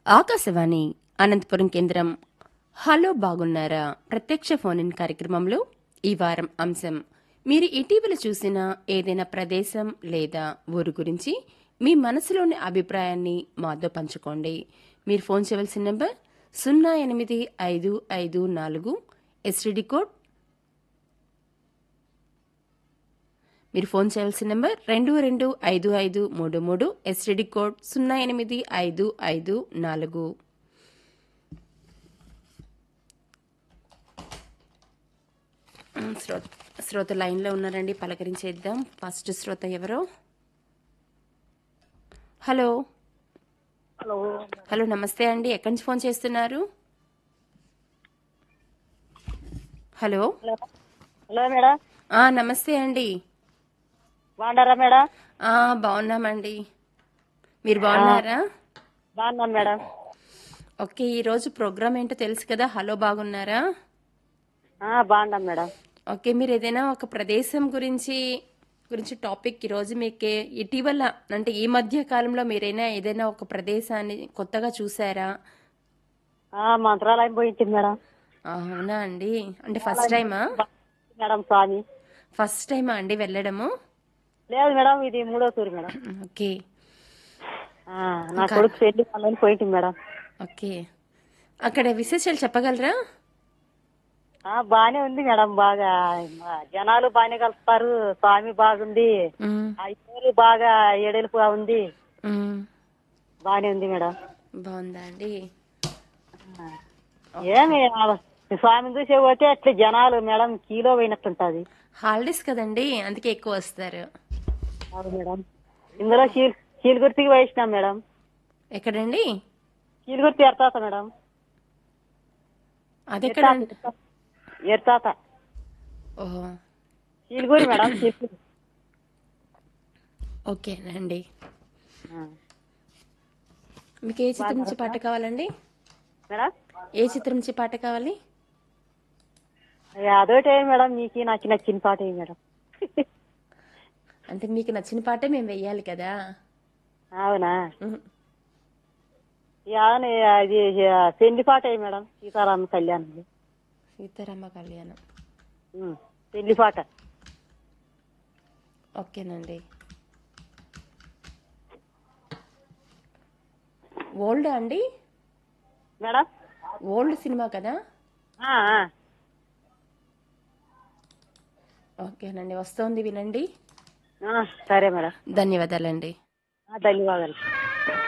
ఆకాశవాణి అనంతపురం కేంద్రం హలో బాగున్నారా ప్రత్యక్ష ఫోన్ ఇన్ కార్యక్రమంలో ఈ వారం అంశం మీరు ఇటీవల చూసిన ఏదైనా ప్రదేశం లేదా ఊరు గురించి మీ మనసులోని అభిప్రాయాన్ని మాతో పంచుకోండి మీరు ఫోన్ చేయవలసిన నెంబర్ సున్నా ఎనిమిది ఐదు ఐదు నాలుగు ఎస్టీడీ కోడ్ మీరు ఫోన్ చేయాల్సిన నెంబర్ రెండు రెండు ఐదు ఐదు మూడు మూడు ఎస్టీడీ కోడ్ సున్నా ఎనిమిది ఐదు ఐదు నాలుగు శ్రోత శ్రోత లైన్లో ఉన్నారండి పలకరించేద్దాం ఫస్ట్ శ్రోత ఎవరో హలో హలో హలో నమస్తే అండి ఎక్కడి నుంచి ఫోన్ చేస్తున్నారు హలో హలో హలో మేడం ఆ, నమస్తే అండి బాగున్నారా మేడం ఆ, బాగున్నామండి మీరు బాగున్నారా బాగున్నాం మేడం ఓకే ఈరోజు ప్రోగ్రామ్ ఏంటో తెలుసు కదా హలో బాగున్నారా ఆ, బాగున్నాం మేడం ఓకే మీరు ఏదైనా ఒక ప్రదేశం గురించి గురించి టాపిక్ ఈరోజు మీకు ఇటీవల అంటే ఈ మధ్య కాలంలో మీరైనా ఏదైనా ఒక ప్రదేశాన్ని కొత్తగా చూసారా ఆ, మంత్రాలయం పోయింది మేడం అవునా అండి అంటే ఫస్ట్ టైమా మేడం స్వామి ఫస్ట్ టైమా అండి వెళ్ళడము లేదు మేడం ఇది మూడో తూరు మేడం ఓకే ఆ, నా కొడుకు పెళ్లి వాళ్ళని పోయింది మేడం ఓకే అక్కడ విశేషాలు చెప్పగలరా ఆ, బానే ఉంది మేడం బాగా ఆ, జనాలు బాగానే కలుస్తారు స్వామి బాగుంది మ్, ఆ ఊరు బాగా ఏడెలుపుగా ఉంది మ్, బానే ఉంది మేడం బాగుందా అండి ఆ, ఏమి ఆ, స్వామిని చూసే పోతే అట్లా జనాలు మేడం కీలో పోయినట్టుంటది హాలిడేస్ కదండి అందుకే ఎక్కువ వస్తారు అవును మేడం ఇందులో చీల్ చీలగుర్తికి వేసినాం మేడం ఎక్కడండి చీలగుర్తి ఎడతాత మేడం అది ఎక్కడ ఎడతాత ఓహో చీలగూరి మేడం చీలగూరి ఓకేనండి ఆ. మీకు ఏ చిత్రం నుంచి పాట కావాలండి మేడం ఏ చిత్రం నుంచి పాట కావాలి ఇక అదొకటే మేడం మీకు నాకు నచ్చిన పాట ఏ మేడం అంటే మీకు నచ్చిన పాటే మేము వెయ్యాలి కదా అవునా ఉహు. యాని అది పెళ్లి పాట ఏ మేడం సీతారామ కళ్యాణం సీతారామ కళ్యాణం ఉమ్, పెళ్లి పాట ఓకేనండి ఓల్డ్ అండి మేడం ఓల్డ్ సినిమా కదా ఆ, ఆ. ఓకేనండి వస్తోంది వినండి ఆ, సరే మేడం ధన్యవాదాలండి ఆ, ధన్యవాదాలు